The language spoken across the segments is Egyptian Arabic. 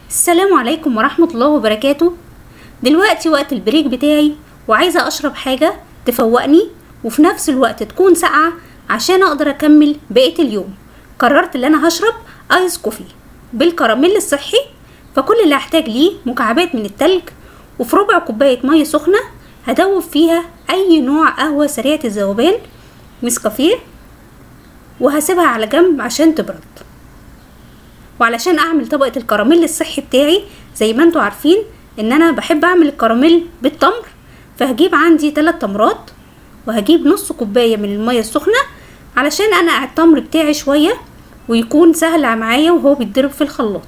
السلام عليكم ورحمة الله وبركاته دلوقتي وقت البريك بتاعي وعايزة أشرب حاجة تفوقني وفي نفس الوقت تكون ساقعة عشان أقدر أكمل بقية اليوم قررت إن أنا هشرب آيس كوفي بالكراميل الصحي فكل اللي هحتاج ليه مكعبات من التلج وفي ربع كوباية مية سخنة هدوب فيها أي نوع قهوة سريعة الذوبان نسكافيه وهسيبها على جنب عشان تبرد وعلشان اعمل طبقة الكراميل الصحي بتاعي زي ما انتوا عارفين ان انا بحب اعمل الكراميل بالتمر فهجيب عندي 3 تمرات وهجيب نص كوباية من المية السخنة علشان انا التمر بتاعي شوية ويكون سهل معايا وهو بيتضرب في الخلاط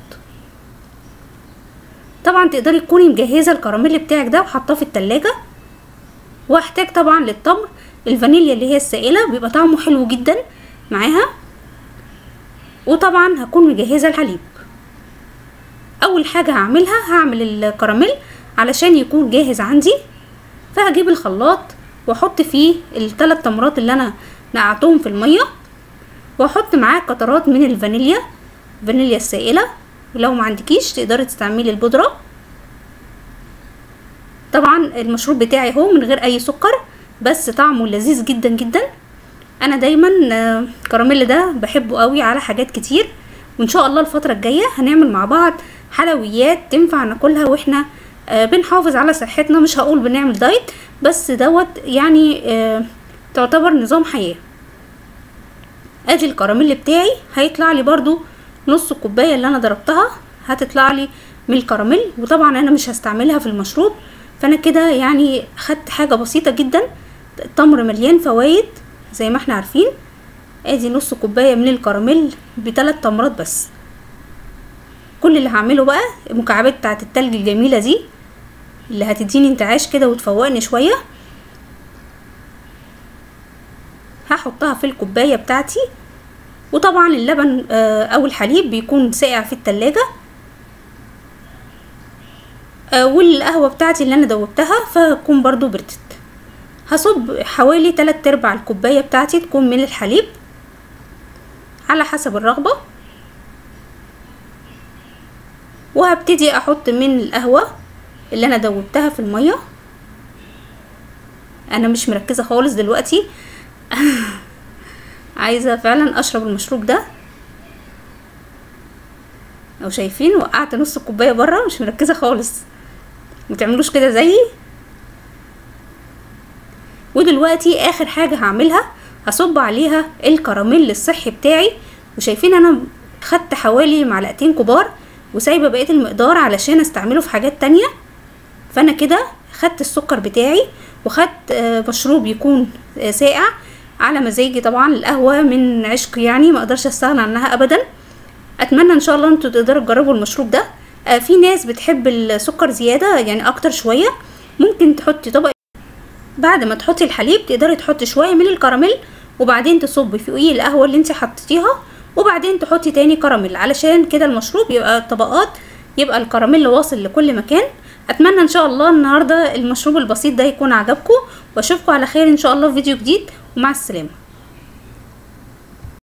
طبعا تقدري تكوني مجهزة الكراميل بتاعك ده وحطاه في التلاجة واحتاج طبعا للتمر الفانيليا اللي هي السائلة بيبقى طعمه حلو جدا معاها وطبعا هكون مجهزه الحليب اول حاجه هعملها هعمل الكراميل علشان يكون جاهز عندي فهجيب الخلاط واحط فيه الثلاث تمرات اللي انا نقعتهم في الميه واحط معاه قطرات من الفانيليا فانيليا السائله ولو ما عندكيش تقدري تستعملي البودره طبعا المشروب بتاعي اهو من غير اي سكر بس طعمه لذيذ جدا جدا انا دايما الكراميل ده بحبه قوي على حاجات كتير وان شاء الله الفتره الجايه هنعمل مع بعض حلويات تنفع ناكلها واحنا بنحافظ على صحتنا مش هقول بنعمل دايت بس دوت يعني تعتبر نظام حياه ادي الكراميل بتاعي هيطلع لي برضو نص الكوبايه اللي انا ضربتها هتطلع لي من الكراميل وطبعا انا مش هستعملها في المشروب فانا كده يعني خدت حاجه بسيطه جدا التمر مليان فوايد زي ما احنا عارفين ادي نص كوبايه من الكراميل بثلاث تمرات بس كل اللي هعمله بقى المكعبات بتاعه التلج الجميله دي اللي هتديني انتعاش كده وتفوقني شويه هحطها في الكوبايه بتاعتي وطبعا اللبن او الحليب بيكون ساقع في التلاجة والقهوه بتاعتي اللي انا دوبتها فتكون برضو بردت هصب حوالي تلات ارباع الكوباية بتاعتي تكون من الحليب على حسب الرغبة وهبتدي احط من القهوة اللي انا دوبتها في المية انا مش مركزة خالص دلوقتي عايزة فعلا اشرب المشروب ده لو شايفين وقعت نص الكوباية برا مش مركزة خالص متعملوش كده زيي ودلوقتي اخر حاجة هعملها هصب عليها الكراميل الصحي بتاعي وشايفين انا خدت حوالي معلقتين كبار وسايبه بقيه المقدار علشان استعمله في حاجات تانية فانا كده خدت السكر بتاعي وخدت مشروب يكون ساقع على مزاجي طبعا القهوه من عشق يعني ما اقدرش استغنى عنها ابدا اتمنى ان شاء الله انتوا تقدروا تجربوا المشروب ده في ناس بتحب السكر زياده يعني اكتر شويه ممكن تحطي طبق بعد ما تحطي الحليب تقدري تحطي شويه من الكراميل وبعدين تصبي فوقيه القهوه اللي انت حطيتيها وبعدين تحطي تاني كراميل علشان كده المشروب يبقى طبقات يبقى الكراميل واصل لكل مكان اتمنى ان شاء الله النهارده المشروب البسيط ده يكون عجبكم واشوفكم على خير ان شاء الله في فيديو جديد ومع السلامه